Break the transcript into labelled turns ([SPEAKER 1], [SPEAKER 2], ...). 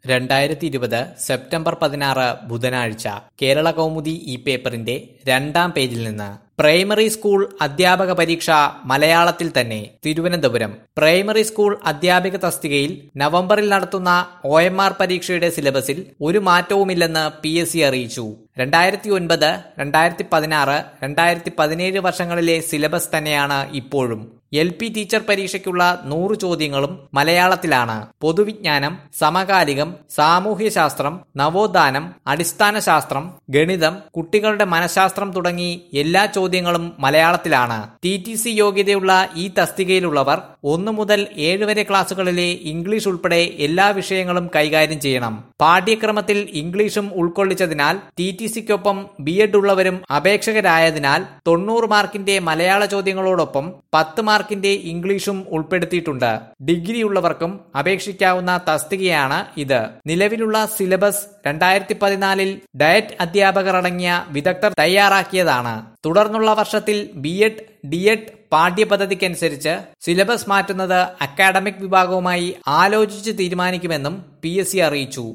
[SPEAKER 1] രണ്ടായിരത്തി ഇരുപത് സെപ്റ്റംബർ പതിനാറ് ബുധനാഴ്ച കേരള കൗമുദി ഈ പേപ്പറിന്റെ രണ്ടാം പേജിൽ നിന്ന് പ്രൈമറി സ്കൂൾ അധ്യാപക പരീക്ഷ മലയാളത്തിൽ തന്നെ തിരുവനന്തപുരം പ്രൈമറി സ്കൂൾ അധ്യാപിക തസ്തികയിൽ നവംബറിൽ നടത്തുന്ന ഒ എം ആർ പരീക്ഷയുടെ സിലബസിൽ ഒരു മാറ്റവുമില്ലെന്ന് പി എസ് സി അറിയിച്ചു രണ്ടായിരത്തി ഒൻപത് രണ്ടായിരത്തി പതിനാറ് രണ്ടായിരത്തി പതിനേഴ് വർഷങ്ങളിലെ സിലബസ് തന്നെയാണ് ഇപ്പോഴും എൽ പി ടീച്ചർ പരീക്ഷയ്ക്കുള്ള നൂറ് ചോദ്യങ്ങളും മലയാളത്തിലാണ് പൊതുവിജ്ഞാനം സമകാലികം സാമൂഹ്യശാസ്ത്രം നവോത്ഥാനം അടിസ്ഥാന ശാസ്ത്രം ഗണിതം കുട്ടികളുടെ മനഃശാസ്ത്രം തുടങ്ങി എല്ലാ ചോദ്യങ്ങളും മലയാളത്തിലാണ് ടി ടി സി യോഗ്യതയുള്ള ഈ തസ്തികയിലുള്ളവർ ഒന്നു മുതൽ ഏഴ് വരെ ക്ലാസുകളിലെ ഇംഗ്ലീഷ് ഉൾപ്പെടെ എല്ലാ വിഷയങ്ങളും കൈകാര്യം ചെയ്യണം പാഠ്യക്രമത്തിൽ ഇംഗ്ലീഷും ഉൾക്കൊള്ളിച്ചതിനാൽ ടി ടി സിക്കൊപ്പം ബി എഡ് ഉള്ളവരും അപേക്ഷകരായതിനാൽ തൊണ്ണൂറ് മാർക്കിന്റെ മലയാള ചോദ്യങ്ങളോടൊപ്പം പത്ത് മാർക്കിന്റെ ഇംഗ്ലീഷും ഉൾപ്പെടുത്തിയിട്ടുണ്ട് ഡിഗ്രി ഉള്ളവർക്കും അപേക്ഷിക്കാവുന്ന തസ്തികയാണ് ഇത് നിലവിലുള്ള സിലബസ് രണ്ടായിരത്തി പതിനാലിൽ ഡയറ്റ് അധ്യാപകർ അടങ്ങിയ വിദഗ്ധർ തയ്യാറാക്കിയതാണ് തുടർന്നുള്ള വർഷത്തിൽ ബി എഡ് ഡി എഡ് പാഠ്യപദ്ധതിക്കനുസരിച്ച് സിലബസ് മാറ്റുന്നത് അക്കാഡമിക് വിഭാഗവുമായി ആലോചിച്ച് തീരുമാനിക്കുമെന്നും പി അറിയിച്ചു